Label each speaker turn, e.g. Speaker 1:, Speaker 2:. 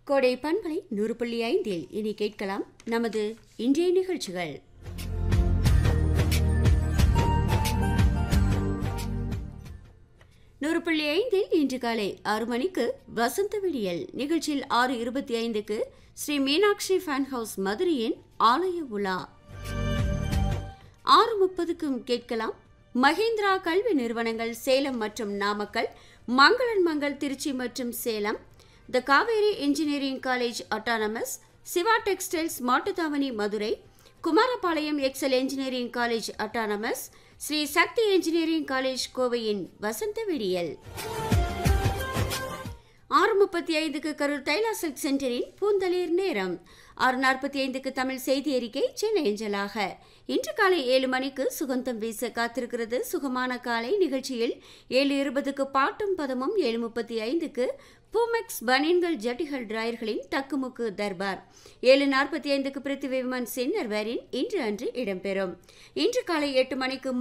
Speaker 1: கோடை பண்பலை நூறு புள்ளி ஐந்தில் இனி கேட்கலாம் நமது இன்றைய நிகழ்ச்சிகள் நூறு புள்ளி ஐந்தில் இன்று காலை ஆறு மணிக்கு வசந்த விடியல் நிகழ்ச்சியில் ஆறு இருபத்தி ஐந்துக்கு ஸ்ரீ மீனாட்சி ஃபேன் ஹவுஸ் மதுரையின் ஆலய உலா ஆறு முப்பதுக்கும் கேட்கலாம் மஹிந்திரா கல்வி நிறுவனங்கள் சேலம் மற்றும் நாமக்கல் மங்களன் மங்கள் திருச்சி மற்றும் Salem the Kaveri engineering college autonomous Siva textiles Mattuthavani Madurai Kumarapalayam Excel engineering college autonomous Sri Sakthi engineering college கோவையின் வசந்த விடியல் ஆறு முப்பத்தி ஐந்துக்கு கரூர் தைலா சில்க் சென்டரின் பூந்தளிர் நேரம் ஆறு நாற்பத்தி ஐந்துக்கு தமிழ் செய்தி அறிக்கை சென்னை அஞ்சலாக இன்று காலை ஏழு மணிக்கு சுகந்தம் வீச காத்திருக்கிறது சுகமான காலை நிகழ்ச்சியில் ஏழு இருபதுக்கு பாட்டும் பதமும் ஏழு முப்பத்தி ஐந்துக்கு பூமெக்ஸ் பனியன்கள் ஜட்டிகள் டிராயர்களின் தக்குமுக்கு தர்பார் ஏழு நாற்பத்தி ஐந்துக்கு பிருத்திவி விமன் சின்னர்வேரின் இன்று அன்று இடம்பெறும் இன்று காலை எட்டு மணிக்கு